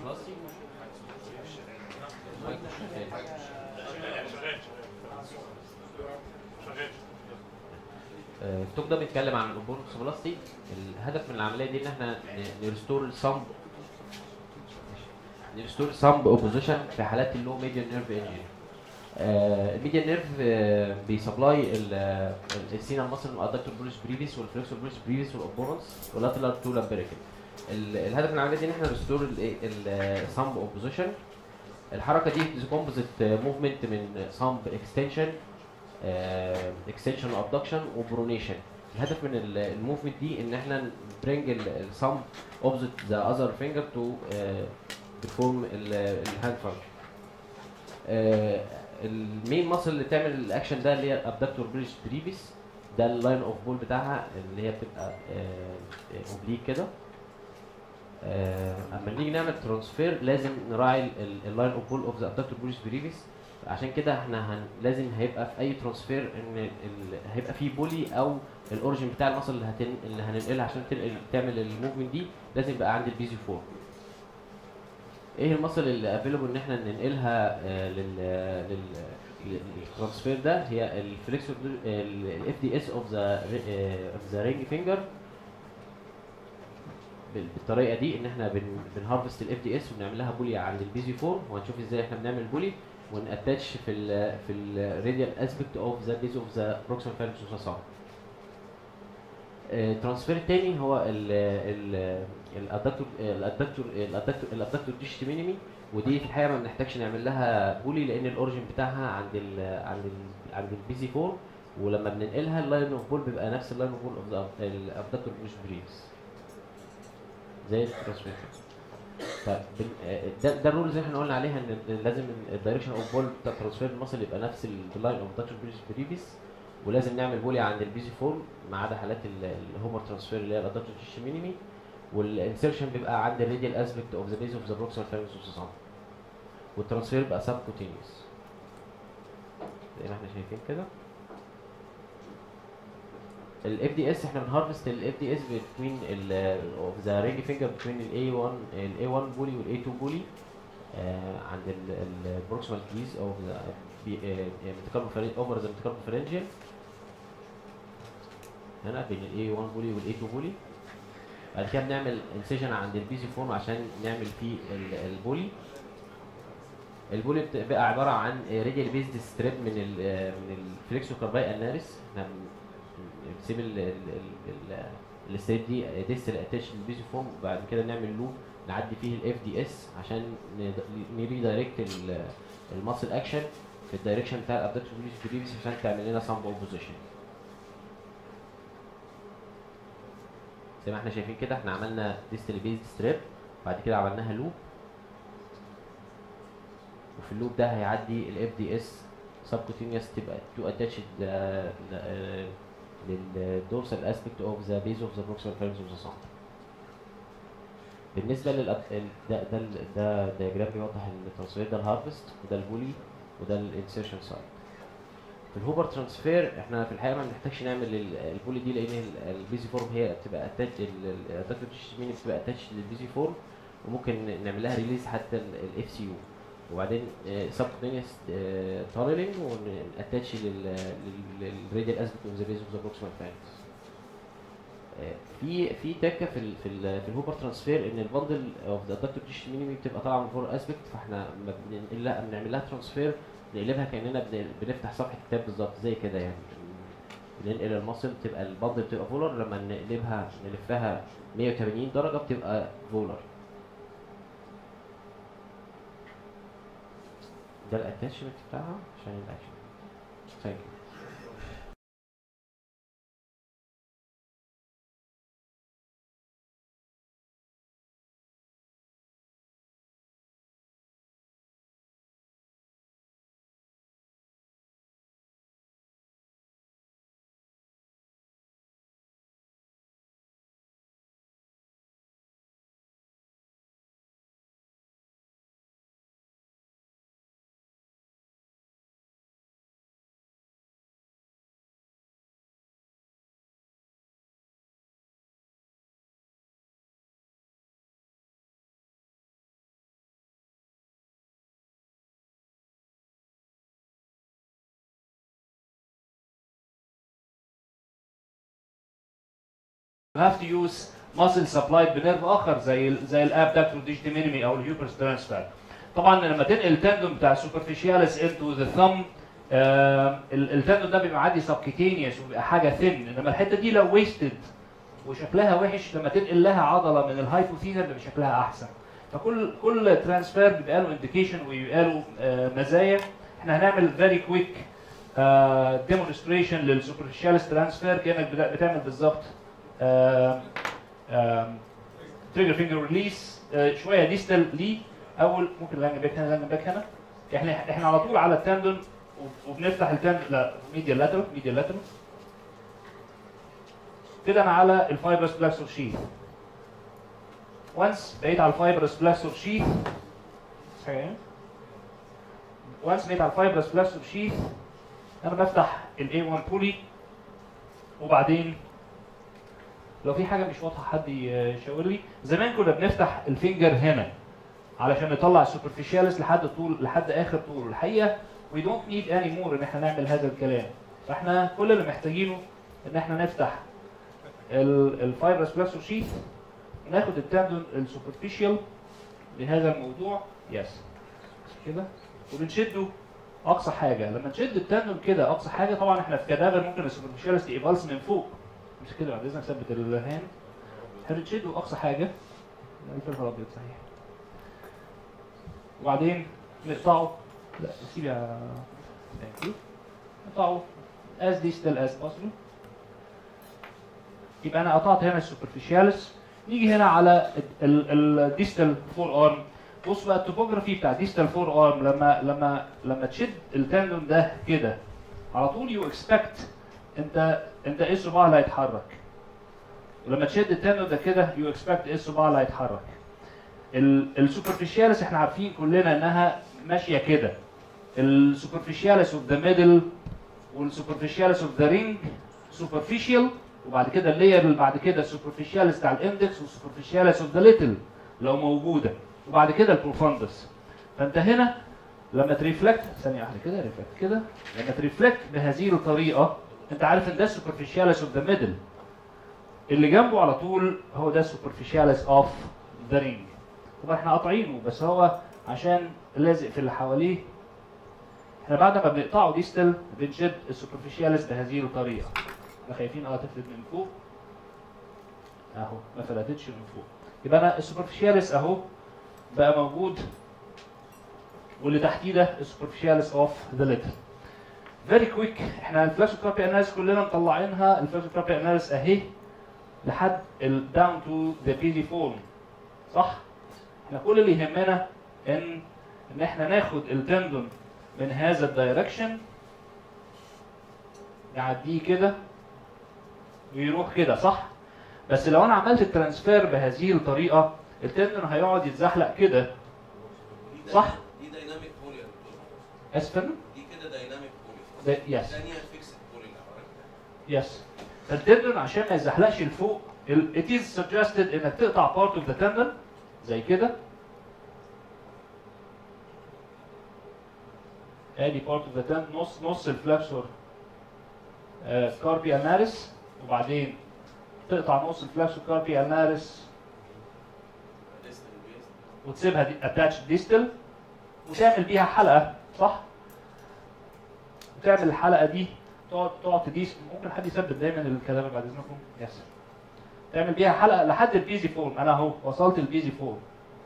بلاستيك المايك مش شغال. آه، التوك ده بيتكلم عن الاوبونكس بلاستيك الهدف من العمليه دي ان احنا نريستور الصمب نريستور الصمب اوبوزيشن في حالات اللو ميديان نيرف انجري الميديان نيرف بيسبلاي السينا ماسل من الادكتور بروس بريفيس والفلكسور بروس بريفيس والاوبونكس واللاترال تو لامبريكل الهدف من العمليه دي ان احنا نريستور الصمب اوبوزيشن الحركه دي كومبوزيت موفمنت من صمب اكستنشن اكستنشن وابدكشن وبرونيشن الهدف من الموفمنت دي ان احنا برينج الصم اوبزيت ذا اذر فينجر تو بيرفورم الهاند فانكشن المين ماسل اللي تعمل الاكشن ده اللي هي الابدكتور بريش بريفيس ده اللاين اوف بول بتاعها اللي هي بتبقى اوبليك كده آه، اما نيجي نعمل ترانسفير لازم نراعي اللاين اوف بول اوف ذا ابدكتور بريش بريفيس عشان كده احنا هن... لازم هيبقى في اي ترانسفير ان ال... هيبقى فيه بولي او الاوريجن بتاع المصل اللي, هتن... اللي هننقلها عشان تنقل تعمل الموفمنت دي لازم يبقى عند البيزي 4 ايه المصل اللي افيلبل ان احنا ننقلها آه، لل لل للترانسفير ده هي الفليكسور الاف دي اس اوف ذا اوف ذا رينج فينجر بالطريقه دي ان احنا بن بنهارفست الاف دي اس وبنعمل لها بولي عند البيزي 4 وهنشوف ازاي احنا بنعمل بولي وناتاتش في ال في الراديال اسبكت اوف ذا بيز اوف ذا بروكسيمال فالنس اوف الترانسفير الثاني هو الادكتور الادكتور الادكتور الادكتور ديش مينيمي ودي في الحقيقه ما بنحتاجش نعمل لها بولي لان الاوريجن بتاعها عند ال عند ال عند البي سي 4 ولما بننقلها اللاين اوف بول بيبقى نفس اللاين اوف بول اوف الادكتور ديش بريفز زي الترانسفير طيب ده ده الرول زي ما احنا قلنا عليها ان لازم الدايركشن اوف بول بتاع ترانسفير المصل يبقى نفس اللاين اوف دكتور بريفيس ولازم نعمل بولي عند البيزي فورم ما عدا حالات الهومر ترانسفير اللي هي الادكتور تيش مينيمي والانسيرشن بيبقى عند الراديال اسبكت اوف ذا بيز اوف ذا بروكسيمال فالنس اوف ذا والترانسفير بيبقى سب كوتينيوس زي ما احنا شايفين كده الاف دي اس احنا بنهارفست الاف دي اس بين اوف ذا رينج فينجر بين الاي 1 الاي 1 بولي والاي 2 بولي عند البروكسيمال كيز اوف ذا ميتاكاربو اوفر ذا ميتاكاربو فرنجل هنا بين الاي 1 بولي والاي 2 بولي بعد كده بنعمل انسيجن عند البيزي فورم عشان نعمل فيه البولي البولي بتبقى عباره عن راديال بيزد ستريب من ال من الفليكسو كارباي اناريس احنا بنسيب الستريب دي ديستل اتاتش للبيزي فورم وبعد كده نعمل لوب نعدي فيه الاف دي اس عشان نريدايركت الماسل اكشن في الدايركشن بتاع الابدكتور بريفيس عشان تعمل لنا سامب اوبوزيشن زي ما احنا شايفين كده احنا عملنا ديستل بيزد ستريب بعد كده عملناها لوب وفي اللوب ده هيعدي الاف دي اس سبكوتينيوس تبقى تو اتاتش للدورسال اسبكت اوف ذا بيز اوف ذا بروكسيمال فالنس اوف ذا سامب بالنسبه لل ده ده ده دياجرام بيوضح الترانسفير ده الهارفست وده البولي وده الانسيرشن سايد في الهوبر ترانسفير احنا في الحقيقه ما بنحتاجش نعمل البولي دي لان البيزي فورم هي بتبقى اتاتش الدكتور مين بتبقى اتاتش للبيزي فورم وممكن نعمل لها ريليز حتى الاف سي يو وبعدين سبكوتينيوس تانلينج وناتاتش للراديال اسبكت اوف ذا بيز اوف ذا بروكسيمال فالنس في في تكه في ال في ال في الهوبر ترانسفير ان البندل اوف ذا دكتور تيش مينيمي بتبقى طالعه من فور اسبكت فاحنا ما بننقل لها بنعمل لها ترانسفير نقلبها كاننا بنفتح صفحه كتاب بالظبط زي كده يعني بننقل المصل تبقى البندل بتبقى فولر لما نقلبها نلفها 180 درجه بتبقى فولر ده الاتاتشمنت بتاعها عشان الاكشن ثانك يو you have to use muscle supplied بنيرف اخر زي ال زي الابدكتور ديجيتي مينيمي او الهيوبرس ترانسفير طبعا لما تنقل التندون بتاع السوبرفيشياليس انتو ذا ثumb آه التندون ده بيبقى عادي سبكيتينيوس وبيبقى حاجه ثين انما الحته دي لو ويستد وشكلها وحش لما تنقل لها عضله من الهايبوثينر بيبقى شكلها احسن فكل كل ترانسفير بيبقى له انديكيشن وبيبقى له آه مزايا احنا هنعمل فيري كويك ديمونستريشن للسوبرفيشياليس ترانسفير كانك بتا- بتعمل بالظبط تريجر فينجر ريليس شويه ديستال ليه اول ممكن لانج باك هنا لانج باك هنا احنا احنا على طول على التندون وب- وبنفتح التندون لا ميديا لاترال ميديا لاترال كده انا على الفايبرس بلاكسور شيث وانس بقيت على الفايبرس بلاكسور شيث وانس بقيت على الفايبرس بلاكسور شيث انا بفتح الاي 1 بولي وبعدين لو في حاجه مش واضحه حد يشاور لي زمان كنا بنفتح الفينجر هنا علشان نطلع السوبرفيشاليس لحد طول لحد اخر طول الحقيقه we don't need any more ان احنا نعمل هذا الكلام فاحنا كل اللي محتاجينه ان احنا نفتح الفايبرس بلاكسور شيث وناخد التندون السوبرفيشال لهذا الموضوع يس كده وبنشده اقصى حاجه لما نشد التندون كده اقصى حاجه طبعا احنا في كدابر ممكن السوبرفيشاليس يبلس من فوق مش كده بعد اذنك ثبت الهاند هنشده اقصى حاجه الفلفل الابيض صحيح وبعدين نقطعه لا سيب يا Thank you. نقطعه as distal as possible يبقى انا قطعت هنا السوبرفيشاليس نيجي هنا على الديستال فور ارم بص بقى التوبوجرافي بتاع ديستال فور ارم لما لما لما تشد التندون ده كده على طول يو اكسبكت انت انت ايه الصباع اللي هيتحرك ولما تشد التندون ده كده يو اكسبكت ايه الصباع اللي هيتحرك السوبرفيشاليس احنا عارفين كلنا انها ماشيه كده السوبرفيشاليس اوف ذا ميدل والسوبرفيشاليس اوف ذا رينج سوبرفيشال وبعد كده اللاير اللي بعد كده السوبرفيشاليس بتاع الاندكس والسوبرفيشاليس اوف ذا ليتل لو موجوده وبعد كده البروفاندس فانت هنا لما تريفلكت ثانيه واحده كده ريفلكت كده لما تريفلكت بهذه الطريقه انت عارف ان ده السوبرفيشاليس اوف ذا ميدل اللي جنبه على طول هو ده السوبرفيشاليس اوف ذا رينج طبعا احنا قاطعينه بس هو عشان لازق في اللي حواليه احنا بعد ما بنقطعه ديستل بنشد السوبرفيشاليس بهذه الطريقه احنا خايفين اه تفلت من فوق اهو ما فلتتش من فوق يبقى انا السوبرفيشاليس اهو بقى موجود واللي تحتيه ده السوبرفيشاليس اوف ذا ليتل فيري كويك احنا الفلاشوكرابي اناليس كلنا مطلعينها الفلاشوكرابي اناليس اهي لحد الداون تو ذا بيزي فورم صح؟ احنا كل اللي يهمنا ان ان احنا ناخد التندون من هذا الدايركشن نعديه كده ويروح كده صح؟ بس لو انا عملت الترانسفير بهذه الطريقه التندون هيقعد يتزحلق كده دي صح. دي دايناميك بولي يا دكتور اسفل دي كده دايناميك بولي ده- yes. الثانيه فيكسد بولي اللي حضرتك يس التندون عشان ما يزحلقش لفوق ال- it is suggested انك تقطع part of the tendon زي كده ادي part of the tendon نص نص الفلكسور كاربي النارس وبعدين تقطع نص الفلكسور كاربي النارس ديستال بيست وتسيبها دي اتاتش ديستل وتعمل بيها حلقه صح؟ وتعمل الحلقه دي تقعد تقعد تديس ممكن حد يثبت دايما الكلام بعد اذنكم يس تعمل بيها حلقه لحد البيزي فورم انا اهو وصلت البيزي فورم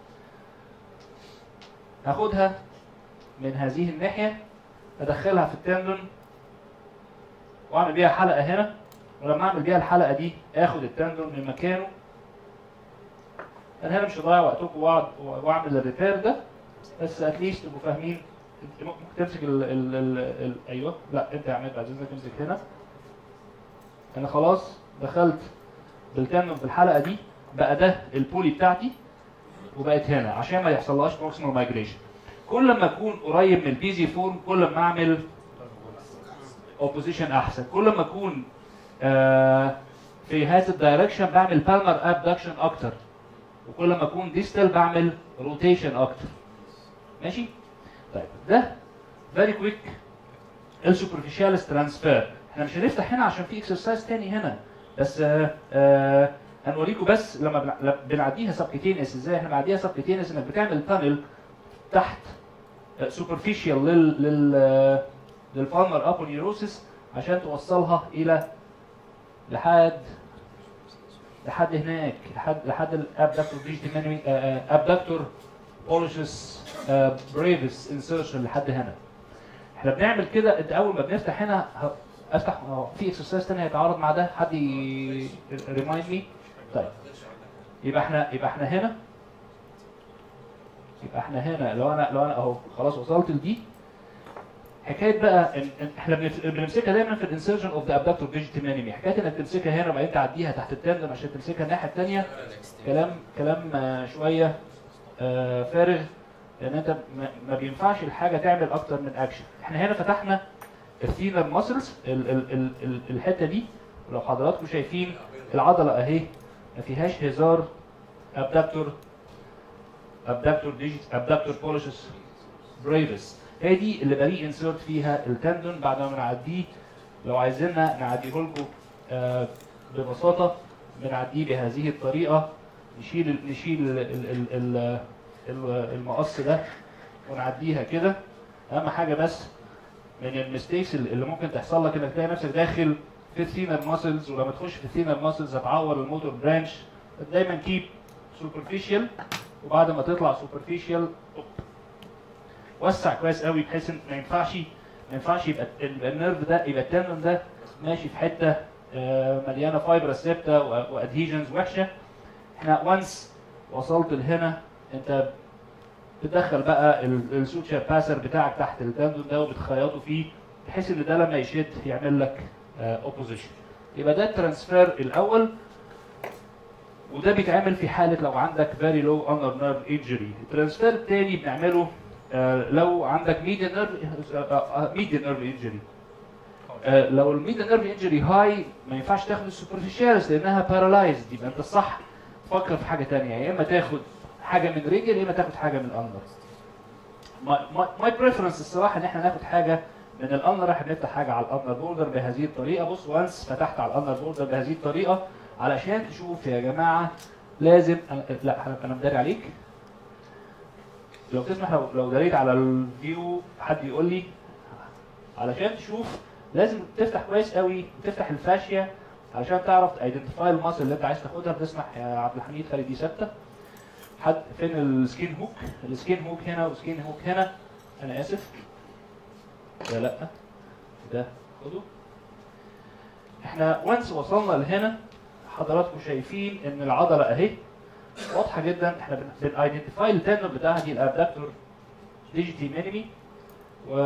هاخدها من هذه الناحيه ادخلها في التندون واعمل بيها حلقه هنا ولما اعمل بيها الحلقه دي اخد التندون من مكانه انا هنا مش هضيع وقتكم واقعد واعمل الريبير ده بس اتليست تبقوا فاهمين انت ممكن تمسك ال ال ال ال ايوه لا انت يا عماد بعد اذنك امسك هنا انا خلاص دخلت بالتندون في الحلقه دي بقى ده البولي بتاعتي وبقت هنا عشان ما يحصلهاش بروكسيمال مايجريشن كل ما اكون قريب من البيزي فورم كل ما اعمل اوبوزيشن احسن كل ما اكون آه في هذا الدايركشن بعمل بالمر ابدكشن اكتر وكل ما اكون ديستال بعمل روتيشن اكتر ماشي طيب ده فيري كويك السوبرفيشاليس ترانسفير احنا مش هنفتح هنا عشان في اكسرسايز تاني هنا بس آه آه هنوريكم بس لما بنع- لما بنعديها سبكتينس ازاي احنا بنعديها سبكتينس انك بتعمل تانل تحت سوبرفيشال لل لل آه، للبالمر ابونيوروسيس عشان توصلها الى لحد لحد هناك لحد لحد الابدكتور ديجيتال ابدكتور بوليشس بريفس انسرشن لحد هنا احنا بنعمل كده انت اول ما بنفتح هنا ه- افتح اه في اكسرسايز تاني هيتعارض مع ده حد ريمايند مي طيب يبقى احنا يبقى احنا هنا يبقى احنا هنا لو انا لو انا اهو خلاص وصلت لدي حكايه بقى إن إن احنا بنف- بنمسكها دايما في الانسرشن اوف ذا ابدكتور ديجيتال مانيمي حكايه انك تمسكها هنا وبعدين تعديها تحت التندم عشان تمسكها الناحيه الثانيه كلام كلام آه، شويه آه، فارغ لان انت ما- ما بينفعش الحاجه تعمل اكتر من اكشن احنا هنا فتحنا الثينر ماسلز الحته دي ولو حضراتكم شايفين العضله اهي ما فيهاش هزار ابدكتور ابدكتور ديجيت ابدكتور بوليشس بريفس هي دي اللي بري انسرت فيها التندون بعد ما بنعديه لو عايزيننا نعديه لكم آه، ببساطه بنعديه بهذه الطريقه نشيل ال- نشيل ال- ال- ال- ال- ال- المقص ده ونعديها كده اهم حاجه بس من الميستيكس اللي اللي ممكن تحصل لك انك تلاقي نفسك داخل في الثينر ماسلز ولما تخش في الثينر ماسلز هتعور الموتور برانش دايما كيب سوبرفيشال وبعد ما تطلع سوبرفيشال وسع كويس قوي بحيث ان ما ينفعش ما ينفعش يبقى ال- النيرف ده يبقى التندون ده ماشي في حته آه، مليانه فايبرس ثابته وادهيجنز وحشه احنا وانس وصلت لهنا انت بتدخل بقى السوتشر باسر بتاعك تحت التندون ده وبتخيطه فيه بحيث ان ده لما يشد يعمل لك اوبوزيشن يبقى ده الترانسفير الاول وده بيتعمل في حاله لو عندك فيري لو اندر نيرف انجري الترانسفير الثاني بنعمله آه، لو عندك ميديا نيرف ميديا نيرف انجري لو الميديا نيرف انجري هاي ما ينفعش تاخد السوبرفيشالز لانها بارالايزد يبقى انت الصح تفكر في حاجه ثانيه يا اما تاخد حاجه من رجل يا اما تاخد حاجه من الاندر ماي بريفرنس الصراحه ان احنا ناخد حاجه من الاندر احنا بنفتح حاجه على الاندر بوردر بهذه الطريقه بص وانس فتحت على الاندر بوردر بهذه الطريقه علشان تشوف يا جماعه لازم أنا- لا انا أنا مداري عليك لو تسمح لو لو داريت على الفيو حد يقول لي علشان تشوف لازم تفتح كويس قوي وتفتح الفاشيه علشان تعرف ايدنتيفاي الماسل اللي انت عايز تاخدها بتسمح يا عبد الحميد خلي دي ثابته حد فين السكين هوك السكين هوك هنا والسكين هوك هنا انا اسف ده لا ده خده احنا وانس وصلنا لهنا حضراتكم شايفين ان العضله اهي واضحه جدا احنا بنايدنتيفاي التندون بتاعها دي الابدكتور ديجيتي مينيمي و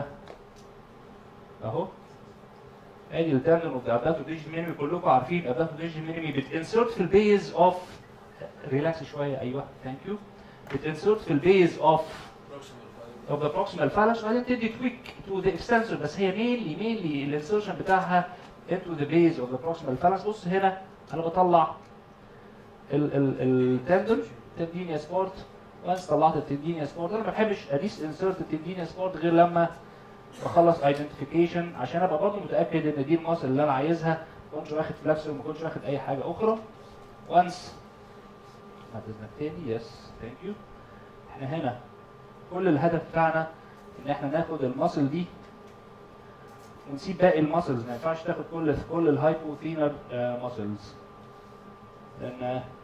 اهو ادي التندون اوف ذا ابدكتور ديجيتي مينيمي كلكم عارفين الابدكتور ديجيتي مينيمي بتنسرت في البيز اوف ريلاكس شويه ايوه ثانك يو بتنسرت في البيز اوف of the proximal phallus وبعدين تدي tweak to the extensor بس هي mainly mainly الانسرشن بتاعها into the base of the proximal phallus بص هنا انا بطلع ال ال التندون تندينيا سبورت وانس طلعت التندينيا سبورت انا ما بحبش اديس انسرت التندينيا سبورت غير لما بخلص ايدنتيفيكيشن عشان ابقى برضه متاكد ان دي الماسل اللي انا عايزها ما كنتش واخد فلاكسر وما كنتش واخد اي حاجه اخرى وانس بعد اذنك تاني يس ثانك يو احنا هنا كل الهدف بتاعنا ان احنا ناخد الماسل دي ونسيب باقي الماسلز ما ينفعش تاخد كل كل الهايبوثينر ماسلز لان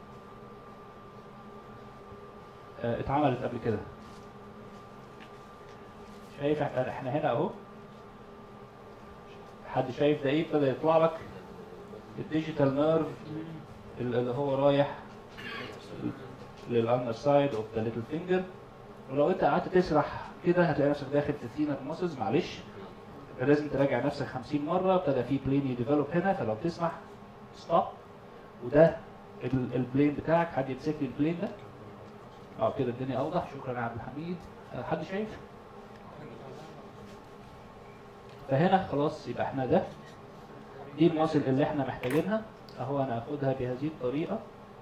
آه، اتعملت قبل كده شايف احنا احنا هنا اهو حد شايف ده ايه ابتدى يطلع لك الديجيتال نيرف اللي هو رايح للاندر سايد اوف ذا ليتل فينجر ولو انت قعدت تسرح كده هتلاقي نفسك داخل في ثينر ماسلز معلش يبقى لازم تراجع نفسك 50 مره ابتدى في بلين يديفلوب هنا فلو تسمح ستوب وده ال- البلين بتاعك حد يمسك لي البلين ده اه كده الدنيا اوضح شكرا يا عبد الحميد آه، حد شايف فهنا خلاص يبقى احنا ده دي الماسل اللي احنا محتاجينها اهو انا هاخدها بهذه الطريقه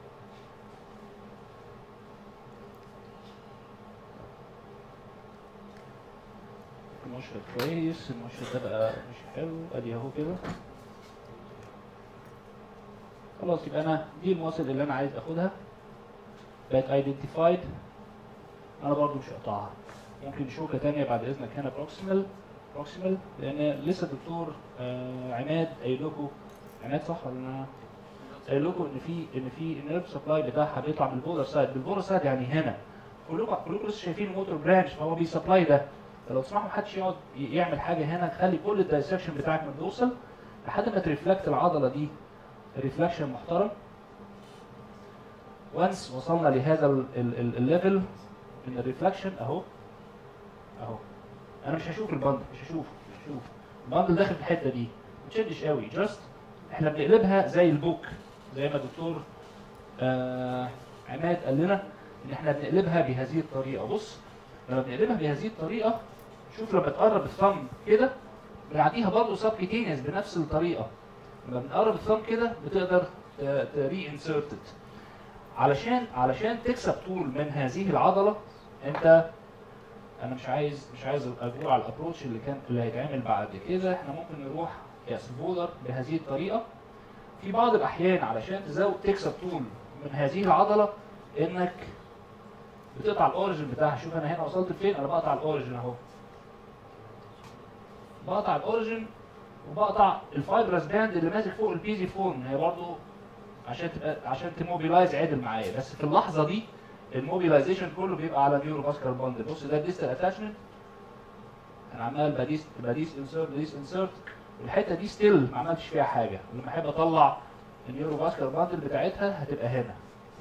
المشهد كويس المشهد ده بقى مش حلو ادي اهو كده خلاص يبقى انا دي المواصل اللي انا عايز اخدها بقت ايدنتيفايد انا برضو مش هقطعها ممكن شوكه تانية بعد اذنك هنا بروكسيمال بروكسيمال لان لسه الدكتور آه عماد قايل لكم عماد صح ولا انا قايل لكم ان في ان في النيرف سبلاي بتاعها بيطلع من البولر سايد بالبولر سايد يعني هنا كلكم كلكم لسه شايفين الموتور برانش فهو بيسبلاي ده فلو تسمحوا محدش يقعد ي- يعمل حاجه هنا خلي كل الدايسكشن بتاعك ما بيوصل لحد ما تريفلكت العضله دي ريفلكشن محترم وانس وصلنا لهذا الليفل من الريفلكشن اهو اهو انا مش هشوف البندل مش هشوف مش هشوف البندل داخل في الحته دي ما تشدش قوي جاست احنا بنقلبها زي البوك زي ما الدكتور آه عماد قال لنا ان احنا بنقلبها بهذه الطريقه بص لما بنقلبها بهذه الطريقه شوف لما تقرب الثumb كده بنعديها برضه سبكيتينيوس بنفس الطريقه لما بنقرب الثumb كده بتقدر تري انسرتد علشان علشان تكسب طول من هذه العضله انت انا مش عايز مش عايز اجور على الابروتش اللي كان اللي هيتعمل بعد كده احنا ممكن نروح كاس بولر بهذه الطريقه في بعض الاحيان علشان تزود تكسب طول من هذه العضله انك بتقطع الاوريجن بتاعها شوف انا هنا وصلت لفين انا بقطع الاوريجن اهو بقطع الاوريجن وبقطع الفايبرس باند اللي ماسك فوق البيزي فون هي برضو عشان تبقى عشان تموبيلايز عادل معايا بس في اللحظه دي الموبيلايزيشن كله بيبقى على نيورو فاسكر باندل بص ده الديستال اتاشمنت انا عمال بديس بديس انسرت بديس انسرت والحته دي ستيل ما عملتش فيها حاجه ولما احب اطلع النيورو فاسكر باندل بتاعتها هتبقى هنا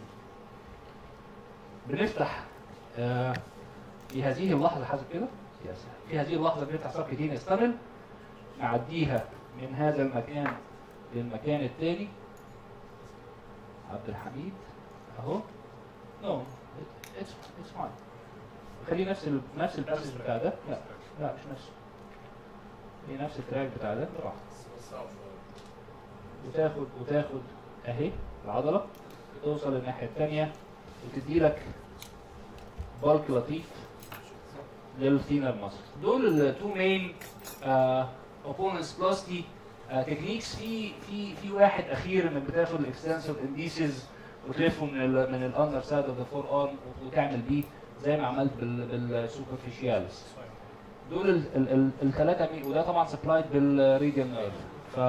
بنفتح آه في هذه اللحظه حسب كده يس. في هذه اللحظه بنفتح سبكتينيوس تانل نعديها من هذا المكان للمكان التاني عبد الحميد اهو نو اتس اتس فاين خليه نفس ال... نفس الباسج بتاع ده لا لا مش نفسه هي نفس التراك بتاع ده براحتك وسعوا شويه وتاخد وتاخد اهي العضله توصل للناحيه الثانيه وتدي لك بالك لطيف للثينر ماسل دول التو مين اوبوننتس بلاستي تكنيكس في في في واحد اخير انك بتاخد الاكستنسور انديسز وتلفه من ال من الاندر سايد اوف ذا فور ارم وتعمل بيه زي ما عملت بال بالسوبرفيشياليس دول الثلاثه مين وده طبعا سبلايد بالريديال نيرف ف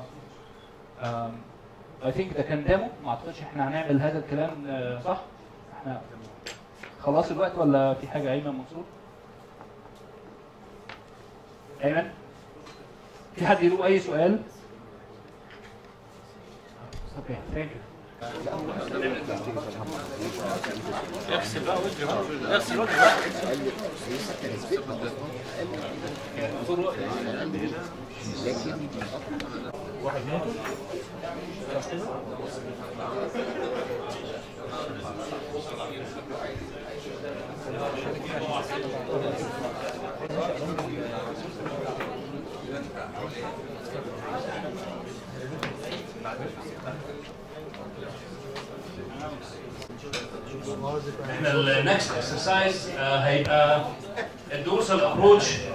اي ثينك ده كان ديمو ما اعتقدش احنا هنعمل هذا الكلام آه، صح؟ احنا خلاص الوقت ولا في حاجه ايمن منصور؟ ايمن؟ في حد له اي سؤال؟ اوكي ثانك يو احنا النكست اكسرسايز هيبقى الدورسال ابروتش